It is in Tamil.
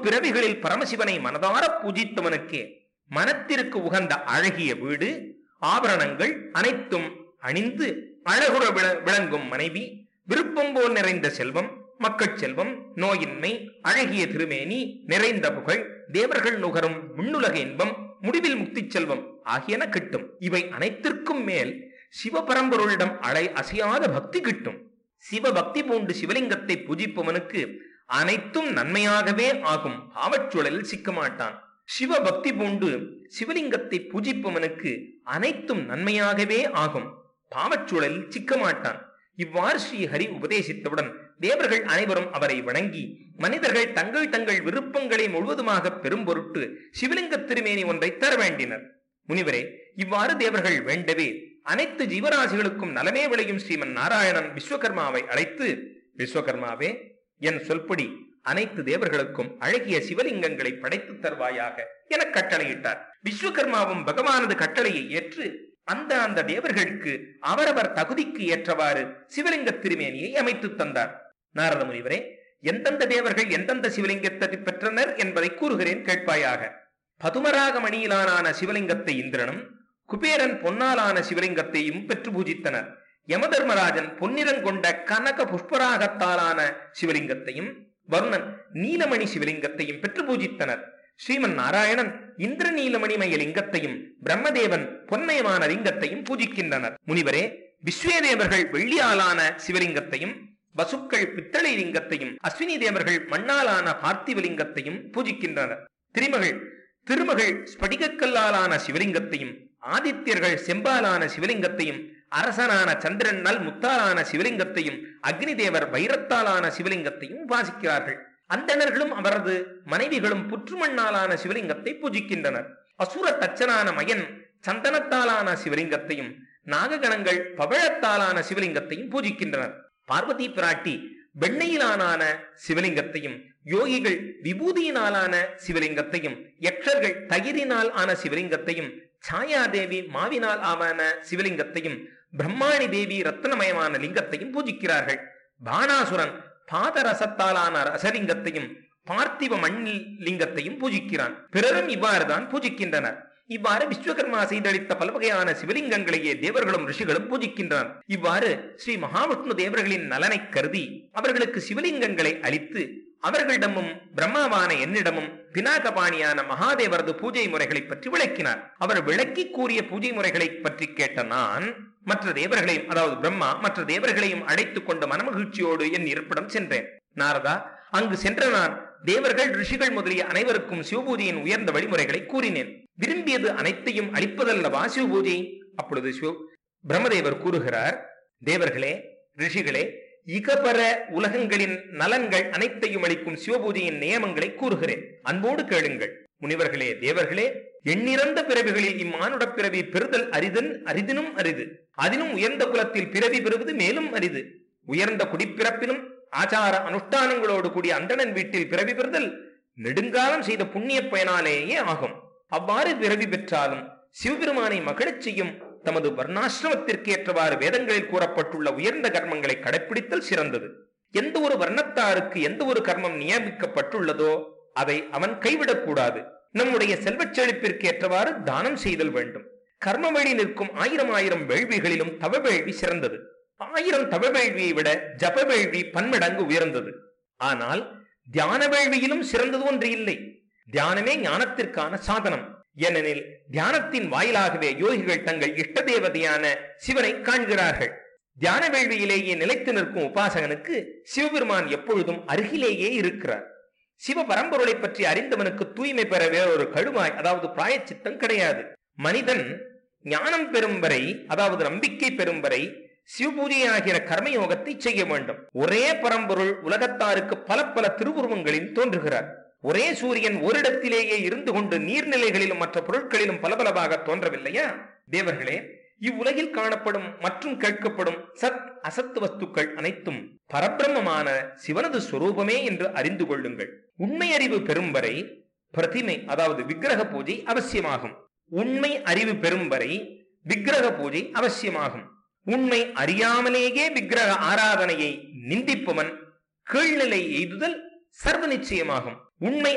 முற்பிறவிகளில் பரமசிவனை மனதார பூஜித்தவனுக்கே மனத்திற்கு உகந்த அழகிய வீடு ஆபரணங்கள் அனைத்தும் அணிந்து அழகுற விள- விளங்கும் மனைவி விருப்பம் போல் நிறைந்த செல்வம் மக்கட் செல்வம் நோயின்மை அழகிய திருமேனி நிறைந்த புகழ் தேவர்கள் நுகரும் விண்ணுலக இன்பம் முடிவில் முக்திச் செல்வம் ஆகியன கிட்டும் இவை அனைத்திற்கும் மேல் சிவபரம்பொருளிடம் அலை அசையாத பக்தி கிட்டும் சிவபக்தி பூண்டு சிவலிங்கத்தை பூஜிப்பவனுக்கு அனைத்தும் நன்மையாகவே ஆகும் பாவச்சுழலில் சிக்க மாட்டான் சிவபக்தி பூண்டு சிவலிங்கத்தை பூஜிப்பவனுக்கு அனைத்தும் நன்மையாகவே ஆகும் பாவச்சுழலில் சிக்க மாட்டான் இவ்வாறு ஸ்ரீ ஹரி உபதேசித்தவுடன் தேவர்கள் அனைவரும் அவரை வணங்கி மனிதர்கள் தங்கள் தங்கள் விருப்பங்களை முழுவதுமாக பெரும் பொருட்டு சிவலிங்க திருமேனி ஒன்றை தர வேண்டினர் முனிவரே இவ்வாறு தேவர்கள் வேண்டவே அனைத்து ஜீவராசிகளுக்கும் நலமே விளையும் ஸ்ரீமன் நாராயணன் விஸ்வகர்மாவை அழைத்து விஸ்வகர்மாவே என் சொல்படி அனைத்து தேவர்களுக்கும் அழகிய சிவலிங்கங்களை படைத்து தருவாயாக என கட்டளையிட்டார் விஸ்வகர்மாவும் பகவானது கட்டளையை ஏற்று அந்த அந்த தேவர்களுக்கு அவரவர் தகுதிக்கு ஏற்றவாறு சிவலிங்க திருமேனியை அமைத்து தந்தார் நாரத முனிவரே எந்தெந்த தேவர்கள் எந்தெந்த சிவலிங்கத்தை பெற்றனர் என்பதை கூறுகிறேன் கேட்பாயாக பதுமராக மணியிலான சிவலிங்கத்தை இந்திரனும் குபேரன் பொன்னாலான சிவலிங்கத்தையும் பெற்று பூஜித்தனர் யமதர்மராஜன் பொன்னிறம் கொண்ட கனக புஷ்பராகத்தாலான சிவலிங்கத்தையும் வருணன் நீலமணி சிவலிங்கத்தையும் பெற்று பூஜித்தனர் ஸ்ரீமன் நாராயணன் இந்திர நீலமணிமய லிங்கத்தையும் பிரம்மதேவன் பொன்மயமான லிங்கத்தையும் பூஜிக்கின்றனர் முனிவரே விஸ்வேதேவர்கள் வெள்ளியாலான சிவலிங்கத்தையும் வசுக்கள் பித்தளை லிங்கத்தையும் அஸ்வினி தேவர்கள் மண்ணாலான பார்த்திவ லிங்கத்தையும் பூஜிக்கின்றனர் திருமகள் திருமகள் ஸ்படிகக்கல்லாலான சிவலிங்கத்தையும் ஆதித்யர்கள் செம்பாலான சிவலிங்கத்தையும் அரசனான சந்திரன் நல் முத்தாலான சிவலிங்கத்தையும் அக்னி தேவர் வைரத்தாலான சிவலிங்கத்தையும் வாசிக்கிறார்கள் அந்தணர்களும் அவரது மனைவிகளும் புற்றுமண்ணாலான சிவலிங்கத்தை பூஜிக்கின்றனர் அசுர தச்சனான மயன் சந்தனத்தாலான சிவலிங்கத்தையும் நாககணங்கள் பவழத்தாலான சிவலிங்கத்தையும் பூஜிக்கின்றனர் பார்வதி பிராட்டி வெண்ணையிலான சிவலிங்கத்தையும் யோகிகள் விபூதியினாலான சிவலிங்கத்தையும் யக்ஷர்கள் தயிரினால் ஆன சிவலிங்கத்தையும் சாயாதேவி மாவினால் ஆன சிவலிங்கத்தையும் பிரம்மாணி தேவி ரத்னமயமான லிங்கத்தையும் பூஜிக்கிறார்கள் பானாசுரன் பாதரசத்தாலான ரசலிங்கத்தையும் பார்த்திவ மண்ணில் லிங்கத்தையும் பூஜிக்கிறான் பிறரும் இவ்வாறுதான் பூஜிக்கின்றனர் இவ்வாறு விஸ்வகர்மா செய்தளித்த பலவகையான சிவலிங்கங்களையே தேவர்களும் ரிஷிகளும் பூஜிக்கின்றனர் இவ்வாறு ஸ்ரீ மகாவிஷ்ணு தேவர்களின் நலனை கருதி அவர்களுக்கு சிவலிங்கங்களை அளித்து அவர்களிடமும் பிரம்மாவான என்னிடமும் பினாகபாணியான மகாதேவரது பூஜை முறைகளை பற்றி விளக்கினார் அவர் விளக்கி கூறிய பூஜை முறைகளை பற்றி கேட்ட நான் மற்ற தேவர்களையும் அதாவது பிரம்மா மற்ற தேவர்களையும் அழைத்துக் கொண்டு மனமகிழ்ச்சியோடு என் இருப்பிடம் சென்றேன் நாரதா அங்கு சென்ற நான் தேவர்கள் ரிஷிகள் முதலிய அனைவருக்கும் சிவபூஜையின் உயர்ந்த வழிமுறைகளை கூறினேன் விரும்பியது அனைத்தையும் அளிப்பதல்லவா சிவபூஜை அப்பொழுது சிவ பிரம்மதேவர் கூறுகிறார் தேவர்களே ரிஷிகளே இகபர உலகங்களின் நலன்கள் அனைத்தையும் அளிக்கும் சிவபூஜையின் நியமங்களை கூறுகிறேன் அன்போடு கேளுங்கள் முனிவர்களே தேவர்களே எண்ணிறந்த பிறவிகளில் இம்மானுட பிறவி பெறுதல் அரிதன் அரிதினும் அரிது அதினும் உயர்ந்த குலத்தில் பிறவி பெறுவது மேலும் அரிது உயர்ந்த குடிப்பிறப்பிலும் ஆச்சார அனுஷ்டானங்களோடு கூடிய அந்தணன் வீட்டில் பிறவி பெறுதல் நெடுங்காலம் செய்த புண்ணிய பயனாலேயே ஆகும் அவ்வாறு பிறவி பெற்றாலும் சிவபெருமானை மகிழச் செய்யும் தமது வர்ணாசிரமத்திற்கு ஏற்றவாறு வேதங்களில் கூறப்பட்டுள்ள உயர்ந்த கர்மங்களை கடைப்பிடித்தல் சிறந்தது எந்த ஒரு வர்ணத்தாருக்கு எந்த ஒரு கர்மம் நியமிக்கப்பட்டுள்ளதோ அதை அவன் கைவிடக்கூடாது நம்முடைய செல்வச் செழிப்பிற்கு ஏற்றவாறு தானம் செய்தல் வேண்டும் கர்ம வழி நிற்கும் ஆயிரம் ஆயிரம் வேள்விகளிலும் தவ வேள்வி சிறந்தது ஆயிரம் தவ வேள்வியை விட ஜப வேள்வி பன்மடங்கு உயர்ந்தது ஆனால் தியான வேள்வியிலும் சிறந்தது ஒன்று இல்லை தியானமே ஞானத்திற்கான சாதனம் ஏனெனில் தியானத்தின் வாயிலாகவே யோகிகள் தங்கள் இஷ்ட தேவதையான சிவனை காண்கிறார்கள் தியான வேள்வியிலேயே நிலைத்து நிற்கும் உபாசகனுக்கு சிவபெருமான் எப்பொழுதும் அருகிலேயே இருக்கிறார் சிவ பரம்பொருளை பற்றி அறிந்தவனுக்கு தூய்மை பெற வேறொரு கழுவாய் அதாவது பிராயச்சித்தம் கிடையாது மனிதன் ஞானம் பெறும் வரை அதாவது நம்பிக்கை பெறும் வரை சிவபூஜையாகிற கர்மயோகத்தை செய்ய வேண்டும் ஒரே பரம்பொருள் உலகத்தாருக்கு பல பல திருவுருவங்களில் தோன்றுகிறார் ஒரே சூரியன் ஓரிடத்திலேயே இருந்து கொண்டு நீர்நிலைகளிலும் மற்ற பொருட்களிலும் பலபலவாக தோன்றவில்லையா தேவர்களே இவ்வுலகில் காணப்படும் மற்றும் கேட்கப்படும் சத் அசத்து வஸ்துக்கள் அனைத்தும் பரபிரம்மமான சிவனது சொரூபமே என்று அறிந்து கொள்ளுங்கள் உண்மை அறிவு பெறும் வரை பிரதிமை அதாவது விக்கிரக பூஜை அவசியமாகும் உண்மை அறிவு பெறும் வரை விக்கிரக பூஜை அவசியமாகும் உண்மை அறியாமலேயே விக்கிரக ஆராதனையை நிந்திப்பவன் கீழ்நிலை எய்துதல் சர்வ நிச்சயமாகும் உண்மை